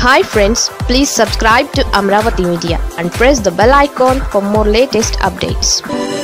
hi friends please subscribe to Amaravati media and press the bell icon for more latest updates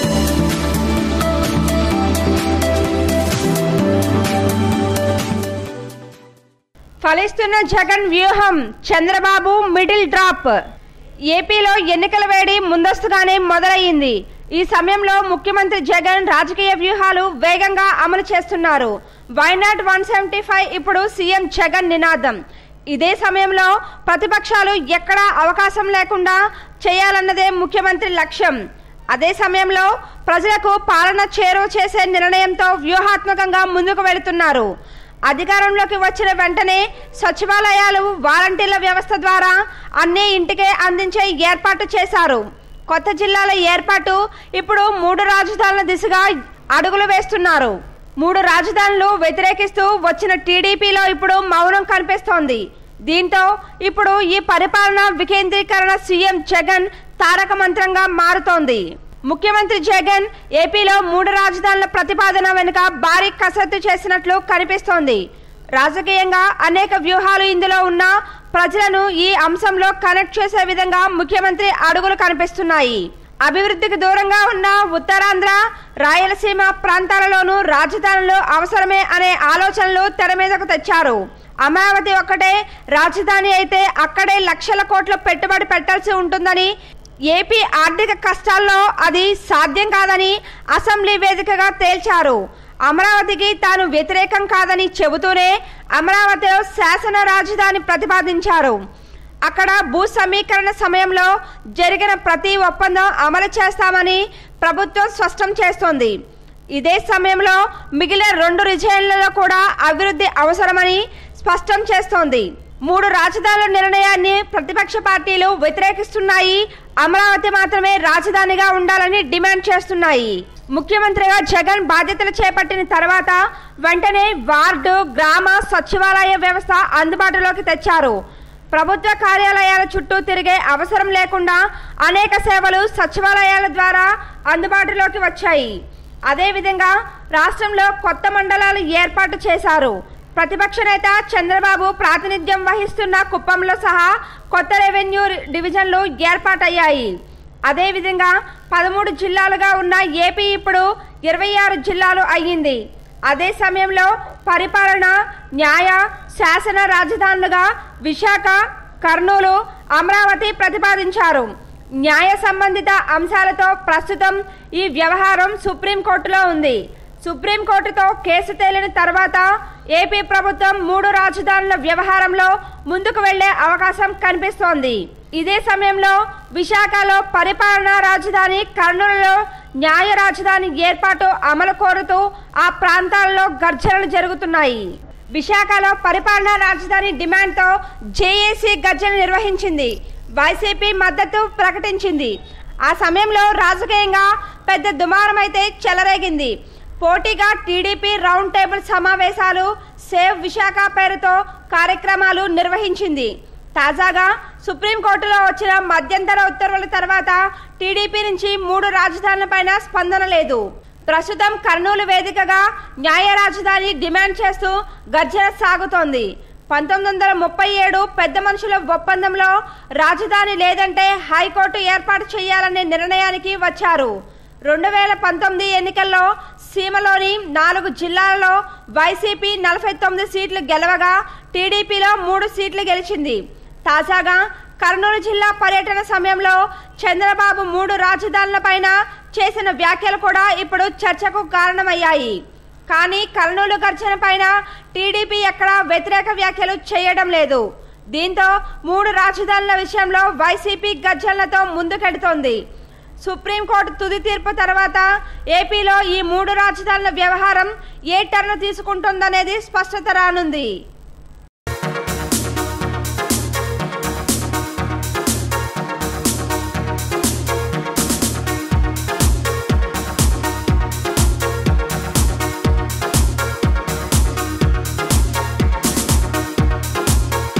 ఫలిస్తున్న జగన్ వ్యూహం Chandrababu middle drop ఏపీలో ఎన్నికల వేడి ముందస్తుగానే మొదలయ్యింది ఈ సమయంలో ముఖ్యమంత్రి జగన్ రాజకీయ వ్యూహాలు వేగంగా అమలు చేస్తున్నారు వైనాట్ వన్ సెవెంటీ ఫైవ్ ఇప్పుడు సీఎం జగన్ నినాదం ఇదే సమయంలో ప్రతిపక్షాలు ఎక్కడా అవకాశం లేకుండా చేయాలన్నదే ముఖ్యమంత్రి లక్ష్యం అదే సమయంలో ప్రజలకు పాలన చేరువ చేసే నిర్ణయంతో వ్యూహాత్మకంగా ముందుకు వెళుతున్నారు అధికారంలోకి వచ్చిన వెంటనే సచివాలయాలు వాలంటీర్ల వ్యవస్థ ద్వారా అన్ని ఇంటికే అందించే ఏర్పాటు చేశారు కొత్త జిల్లాల ఏర్పాటు ఇప్పుడు మూడు రాజధానుల దిశగా అడుగులు వేస్తున్నారు మూడు రాజధానులు వ్యతిరేకిస్తూ వచ్చిన టీడీపీలో ఇప్పుడు మౌనం కనిపిస్తోంది దీంతో ఇప్పుడు ఈ పరిపాలన వికేంద్రీకరణ సీఎం జగన్ తారక మంత్రంగా మారుతోంది ముఖ్యమంత్రి జగన్ ఏపీలో మూడు రాజధానుల ప్రతిపాదన వెనుక భారీ కసరత్తు చేసినట్లు కనిపిస్తోంది రాజకీయంగా అనేక వ్యూహాలు ఇందులో ఉన్న ప్రజలను ఈ అంశంలో కనెక్ట్ చేసే విధంగా ముఖ్యమంత్రి అడుగులు కనిపిస్తున్నాయి అభివృద్ధికి దూరంగా ఉన్న ఉత్తరాంధ్ర రాయలసీమ ప్రాంతాలలోనూ రాజధానులు అవసరమే అనే ఆలోచనలు తెర మీదకు తెచ్చారు అమరావతి ఒక్కటే రాజధాని అయితే అక్కడే లక్షల కోట్ల పెట్టుబడి పెట్టాల్సి ఉంటుందని ఏపీ ఆర్థిక కష్టాల్లో అది సాధ్యం కాదని అసెంబ్లీ వేదికగా తేల్చారు అమరావతికి తాను వ్యతిరేకం కాదని చెబుతూనే అమరావతిలో శాసన రాజధాని ప్రతిపాదించారు అక్కడ భూ సమీకరణ సమయంలో జరిగిన ప్రతి ఒప్పందం అమలు చేస్తామని ప్రభుత్వం స్పష్టం చేస్తోంది ఇదే సమయంలో మిగిలిన రెండు రిజైన్లలో కూడా అభివృద్ధి అవసరమని స్పష్టం చేస్తోంది మూడు రాజధానుల నిర్ణయాన్ని ప్రతిపక్ష పార్టీలు వ్యతిరేకిస్తున్నాయి అమరావతి మాత్రమే రాజధానిగా ఉండాలని డిమాండ్ చేస్తున్నాయి ముఖ్యమంత్రిగా జగన్ బాధ్యతలు చేపట్టిన తర్వాత వెంటనే వార్డు గ్రామ సచివాలయ వ్యవస్థ అందుబాటులోకి తెచ్చారు ప్రభుత్వ కార్యాలయాల చుట్టూ తిరిగే అవసరం లేకుండా అనేక సేవలు సచివాలయాల ద్వారా అందుబాటులోకి వచ్చాయి అదేవిధంగా రాష్ట్రంలో కొత్త మండలాలు ఏర్పాటు చేశారు ప్రతిపక్ష నేత చంద్రబాబు ప్రాతినిధ్యం వహిస్తున్న కుప్పంలో సహా కొత్త రెవెన్యూ డివిజన్లు ఏర్పాటయ్యాయి అదేవిధంగా పదమూడు జిల్లాలుగా ఉన్న ఏపీ ఇప్పుడు ఇరవై ఆరు జిల్లాలు అయ్యింది అదే సమయంలో పరిపాలన న్యాయ శాసన రాజధానులుగా విశాఖ కర్నూలు అమరావతి ప్రతిపాదించారు న్యాయ సంబంధిత అంశాలతో ప్రస్తుతం ఈ వ్యవహారం సుప్రీంకోర్టులో ఉంది సుప్రీంకోర్టుతో కేసు తేలిన తర్వాత ఏపీ ప్రభుత్వం మూడు రాజధానుల వ్యవహారంలో ముందుకు వెళ్లే అవకాశం కనిపిస్తోంది ఇదే సమయంలో విశాఖలో పరిపాలనా రాజధాని కర్నూలులో న్యాయ రాజధాని ఏర్పాటు అమలు కోరుతూ ఆ ప్రాంతాల్లో గర్జనలు జరుగుతున్నాయి విశాఖలో పరిపాలనా రాజధాని డిమాండ్తో జేఏసీ గర్జన నిర్వహించింది వైసీపీ మద్దతు ప్రకటించింది ఆ సమయంలో రాజకీయంగా పెద్ద దుమారమైతే చెలరేగింది పోటీగా టీడీపీ రౌండ్ టేబుల్ సమావేశాలు సేవ్ విశాఖ పేరుతో కార్యక్రమాలు నిర్వహించింది తాజాగా సుప్రీంకోర్టులో వచ్చిన మధ్యంతర ఉత్తర్వుల తర్వాత టీడీపీ నుంచి మూడు రాజధానులపైన స్పందన లేదు ప్రస్తుతం కర్నూలు వేదికగా న్యాయ రాజధాని డిమాండ్ చేస్తూ గర్జన సాగుతోంది పంతొమ్మిది వందల ముప్పై ఏడు పెద్ద మనుషుల ఒప్పందంలో రాజధాని లేదంటే హైకోర్టు ఏర్పాటు చేయాలనే నిర్ణయానికి వచ్చారు రెండు వేల పంతొమ్మిది ఎన్నికల్లో సీమలోని నాలుగు జిల్లాలలో వైసీపీ నలభై తొమ్మిది సీట్లు గెలవగా టీడీపీలో మూడు సీట్లు గెలిచింది తాజాగా కర్నూలు జిల్లా పర్యటన సమయంలో చంద్రబాబు మూడు రాజధానులపైన చేసిన వ్యాఖ్యలు కూడా ఇప్పుడు చర్చకు కారణమయ్యాయి కానీ కర్నూలు గర్జన పైన టీడీపీ ఎక్కడా వ్యతిరేక వ్యాఖ్యలు చేయడం లేదు దీంతో మూడు రాజధానుల విషయంలో వైసీపీ గర్జనలతో ముందుకెడుతోంది సుప్రీంకోర్టు తుది తీర్పు తర్వాత ఏపీలో ఈ మూడు రాజధానుల వ్యవహారం ఏ టర్న్ తీసుకుంటుందనేది స్పష్టత రానుంది